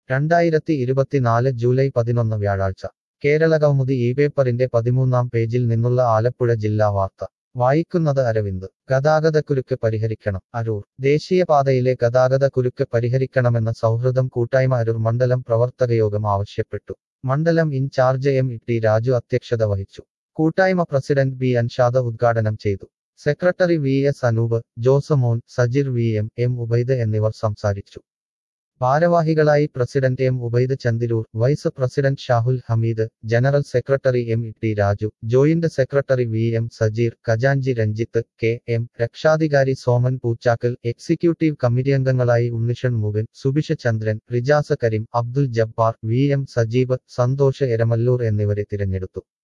രണ്ടായിരത്തി ഇരുപത്തിനാല് ജൂലൈ പതിനൊന്ന് വ്യാഴാഴ്ച കേരള കൗമുദി ഈ പേപ്പറിന്റെ പതിമൂന്നാം പേജിൽ നിന്നുള്ള ആലപ്പുഴ ജില്ലാ വാർത്ത വായിക്കുന്നത് അരവിന്ദ് ഗതാഗതക്കുരുക്ക് പരിഹരിക്കണം അരൂർ ദേശീയപാതയിലെ ഗതാഗതക്കുരുക്ക് പരിഹരിക്കണമെന്ന് സൗഹൃദം കൂട്ടായ്മ അരൂർ മണ്ഡലം പ്രവർത്തകയോഗം ആവശ്യപ്പെട്ടു മണ്ഡലം ഇൻചാർജ് എം ടി രാജു അധ്യക്ഷത വഹിച്ചു കൂട്ടായ്മ പ്രസിഡന്റ് ബി അൻഷാദ ഉദ്ഘാടനം ചെയ്തു secretary V S Anoop Josemon Sajir V M M Ubaid എന്നിവർ സംസാരിച്ചു ഭാരവാഹികളായി president M Ubaid Chandiroor vice president Shahul Hameed general secretary M T Raju joint secretary V M Sajeer ഖജാൻജി രഞ്ജിത്ത് കെ എം രക്ഷാധികാരി സോമൻ പൂച്ചാക്കൽ എക്സിക്യൂട്ടീവ് കമ്മിറ്റി അംഗങ്ങളായി ഉണ്ണിഷൻ മുകൻ സുബിഷ ചന്ദ്രൻ റിജാസ കരീം അബ്ദുൽ ജബ്ബാർ വി എം സജീബ് സന്തോഷ് എരമല്ലൂർ എന്നിവരെ തിരഞ്ഞെടുത്തു